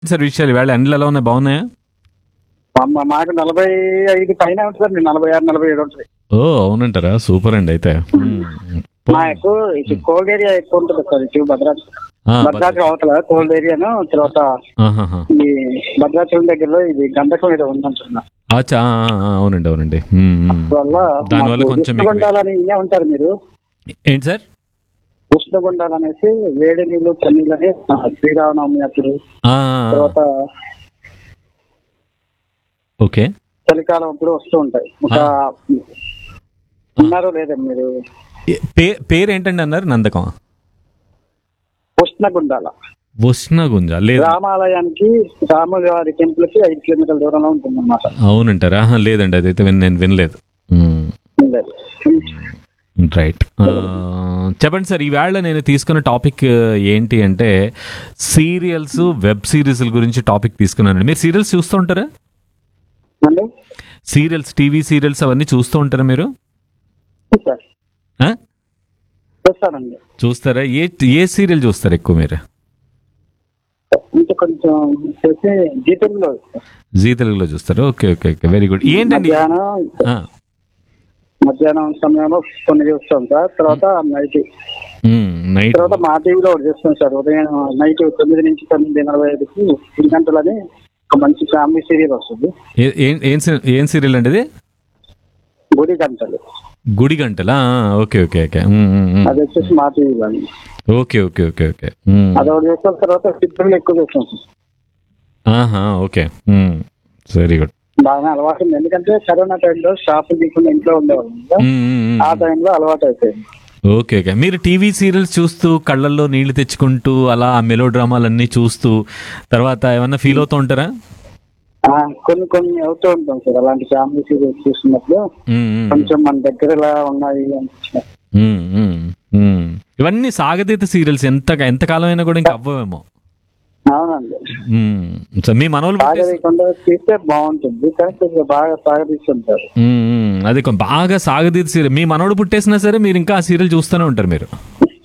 Sir విషయాలు వేళ ఎండలు ఎలా ఉన్నాయి బాగున్నాయా మా- మాకు నలభై ఐదు పైన ఉంటుంది నలభై ఆరు నలభై ఏడు ఉంటుంది ఓ అవునంటారా సూపర్ అండి అయితే మ్మ్. మా ఎక్కువ ఇటు కోల్డ్ ఏరియా ఎక్కువ ఉంటుంది సార్ ఇటు భద్రాచలం ఆ, భద్రాచలం అవతల కోల్డ్ ఏరియాను తర్వాత ఆహాహా. ఈ భద్రాచలం దగ్గరలో ఇది గంధకం ఏదో ఉందంటున్నా అచ్చా, ఆ, ఆ, ఆ, అవునండి అవునండి మ్మ్, మ్మ్. వల్ల దానివల్ల మాకు కొంచెం మీకు- ఉష్ణగుండాలని ఇదే ఉంటారు మీరు ఏంటి సార్ ఉష్ణగుండాలు అనేసి వేడి నీళ్ళు చన్నీళ్ళని ఆ, శ్రీరామనవమి అప్పుడు ఆ, ఆ, ఆ. తర్వాత ఓకే చలికాలం అప్పుడు వస్తూ ఉంటాయి ఒక ఉన్నారో లేదండి మీరు ఏ- పే- పేరు ఏంటండి అన్నారు నందకం ఉష్ణగుండాల ఉష్ణగుంజ లేదు రామాలయానికి రాముల వారి టెంపుల్ కి ఐదు కిలోమీటర్ల దూరంలో ఉంటుంది అన్నమాట అవునంటారా ఆహా, లేదండి అదైతే విన్- నేను వినలేదు మ్మ్. రైట్ ఆ, చెప్పండి సార్ ఈవేళ నేను తీసుకున్న టాపిక్ ఏంటి అంటే సీరియల్స్ వెబ్ సిరీస్ల గురించి టాపిక్ తీసుకున్నానండి మీరు సీరియల్స్ చూస్తూ ఉంటారా అండి సీరియల్స్ టీవీ సీరియల్స్ అవన్నీ చూస్తూ ఉంటారా మీరు సార్ ఆ? చూస్తానండి చూస్తారా ఏ ఏ సీరియల్ చూస్తారు ఎక్కువ మీరు ఇంకా కొంచెం చేసి జీతంలో జీ తెలుగులో చూస్తారు okay okay okay very good ఏంటండి మధ్యాహ్నం ఆ, మధ్యాహ్నం సమయంలో కొన్ని చూస్తాం సార్ తర్వాత నైట్ మ్మ్, నైట్ తర్వాత మా టీవీలో ఒకటి చూస్తాం సార్ ఉదయం నైట్ తొమ్మిది నుంచి తొమ్మిది నలభై ఐదుకి పది గంటలని ఒక మంచి ఫ్యామిలీ సీరియల్ వస్తుంది ఏ- ఏం- ఏం సీ- ఏం సీరియల్ అండి ఇది గుడి గంటలు గుడి గంటలా ఆ, ఓకే ఓకే ఓకే మ్మ్, మ్మ్, మ్మ్. అది వచ్చేసి మా టీవీలో ఓకే ఓకే ఓకే ఓకే మ్మ్. అది ఒకటి చూస్తాం తర్వాత చిత్రులు ఎక్కువ చూస్తాం సార్ ఆహా ఓకే వెరీ గుడ్ బాగా అలవాటు ఉంది ఎందుకంటే కరోనా టైంలో షాపులు తీయకుండా ఇంట్లో ఉండేవాళ్ళం కదా. ఆ టైంలో అలవాటు అయిపోయింది ఓకే ఓకే మీరు టీవీ సీరియల్స్ చూస్తూ కళ్ళల్లో నీళ్లు తెచ్చుకుంటూ అలా ఆ మెలో డ్రామాలన్నీ చూస్తూ తర్వాత ఏమన్నా ఫీల్ అవుతూ ఉంటారా ఆ, కొన్ని కొన్ని అవుతూ ఉంటాం సార్ అలాంటి ఫ్యామిలీ సీరియల్స్ చూస్తున్నప్పుడు మ్మ్, మ్మ్, కొంచెం మన దగ్గర ఇలా ఉన్నాయి అనిపించినప్పుడు. మ్మ్, మ్మ్, మ్మ్. ఇవన్నీ సాగతీత సీరియల్స్ ఎంత ఎంతకాలం అయినా కూడా ఇంకా అవ్వవేమో అవునండి మ్మ్. సో మీ మనోళ్ళు బాగా పుట్టేసి- లేకుండా తీస్తే బాగుంటుంది కానీ కొంచెం బాగా సాగతీస్తుంటారు మ్మ్, మ్మ్. అది కొం- బాగా సాగతీత సీరియల్ మీ మనోడు పుట్టేసినా సరే మీరు ఇంకా ఆ సీరియల్ చూస్తూనే ఉంటారు మీరు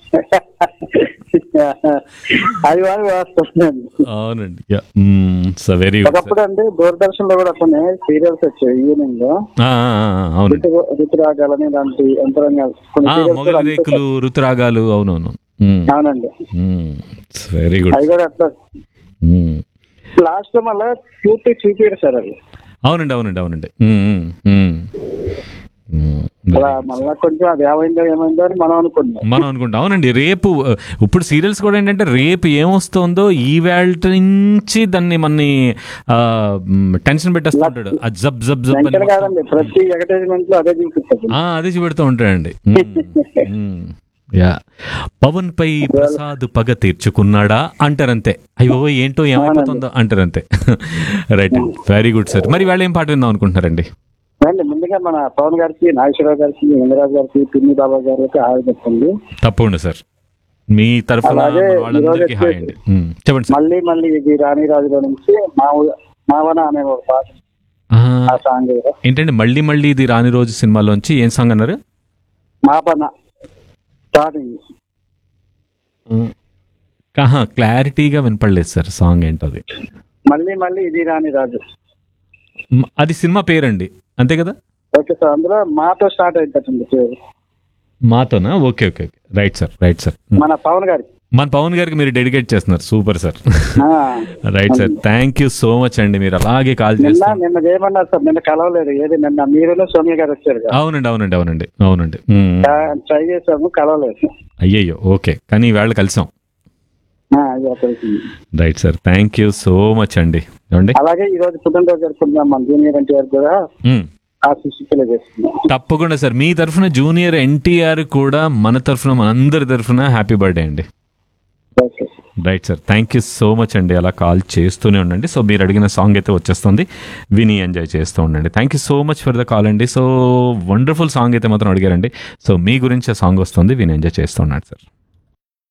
అది వాళ్ళు వాస్తవం అవునండి సో వెరీ గుడ్ ఒకప్పుడు అండి దూరదర్శన్ లో కూడా కొన్ని సీరియల్స్ వచ్చాయి ఈవినింగ్ లో అవునండి ఋతు ఋతురాగాలని ఇలాంటి అంతరంగాలు కొన్ని ఆ, serials మొగలి కూడా అంతే రేకులు ఋతురాగాలు అవునవును మ్మ్. అవునండి వెరీ గుడ్ అవి కూడా అట్లా లాస్ట్ లో మళ్ళీ పూర్తి చూపించారు సార్ అది అవునండి అవునండి అవునండి మ్మ్, మ్మ్, మ్మ్. మ్మ్. అలా మళ్ళా కొంచెం అది ఏమైందో ఏమైందో అని మనం అనుకున్నాం మనం అనుకుంటాం అవునండి రేపు ఆ, ఇప్పుడు సీరియల్స్ కూడా ఏంటంటే రేపు ఏమొస్తుందో ఈ వేళ నుంచి దాన్ని మనని ఆ, మ్, టెన్షన్ పెట్టేస్తూ ఉంటాడు ఆ జబ్ జబ్ జబ్ అని వెంటనే కాదండి ప్రతి అడ్వర్టైజ్మెంట్ లో అదే చూపిస్తుంది ఆ, అదే చూపెడుతూ ఉంటాడండి మ్మ్. మ్మ్. యా పవన్ పై ప్రసాద్ పగ తీర్చుకున్నాడా అంటారంతే అయ్యో ఏంటో ఏమైపోతుందో అంటారంతే రైట్ వెరీ గుడ్ సార్ మరి వాళ్ళు ఏం పాట విందాం అనుకుంటున్నారండి అండి ముందుగా మన పవన్ గారికి నాగేశ్వరరావు గారికి ఇంద్రరాజు గారికి పిన్ని బాబా గారికి హాయ్ చెప్పండి తప్పకుండా సార్ మీ తరఫున అలాగే మన వాళ్ళందరికీ ఈరోజు హాయ్ అండి మ్మ్. చెప్పండి సార్ మళ్ళీ మళ్ళీ ఇది రాణి రాజులో నుంచి మావ మావన అనే ఒక పాట ఆ, ఆ సాంగ్ ఏదో. ఏంటండి మళ్ళీ మళ్ళీ ఇది రాని రోజు సినిమాలోంచి ఏం సాంగ్ అన్నారు మాపన స్టార్టింగ్ ఆహా క్లారిటీగా వినపడలేదు సార్ సాంగ్ ఏంటది మళ్ళీ మళ్ళీ ఇది రాణి రాజు మ్, అది సినిమా పేరండి అంతే కదా ఓకే సార్ అందులో మాతో స్టార్ట్ అవుతుందండి పేరు మాతోనా okay okay okay right sir right sir మన పవన్ గారికి మన పవన్ గారికి మీరు డెడికేట్ చేస్తున్నారు సూపర్ సార్ ఆ, right sir thank you so much అండి మీరు అలాగే కాల్ నిన్న చేస్తారు నిన్న చేయమన్నారు సార్ నిన్న కలవలేదు ఏది నిన్న మీరును సోమ్య గారు వచ్చారు కదా అవునండి అవునండి అవునండి అవునండి మ్, ట్రై చేసాము కలవలేదు అయ్యయ్యో ఓకే కానీ వేళ కలిసాం ఆ, ఇది ఒకరికి. Right sir thank you so much అండి ఏమండి అలాగే ఈ రోజు పుట్టినరోజు జరుపుకుంటున్నాం మన జూనియర్ ఎన్టీఆర్ కూడా మ్, ఆశీస్సు తెలియజేస్తున్నాం తప్పకుండా సార్ మీ తరఫున జూనియర్ ఎన్టీఆర్ కూడా మన తరఫున మనందరి తరఫున హ్యాపీ బర్త్డే అండి okay sir right sir thank you so much అండి అలా కాల్ చేస్తూనే ఉండండి సో మీరు అడిగిన సాంగ్ అయితే వచ్చేస్తుంది విని ఎంజాయ్ చేస్తూ ఉండండి thank you so much for the call అండి సో వండర్ఫుల్ సాంగ్ అయితే మాత్రం అడిగారండి సో మీ గురించి ఆ సాంగ్ వస్తుంది విని ఎంజాయ్ చేస్తూ ఉన్నాడు సార్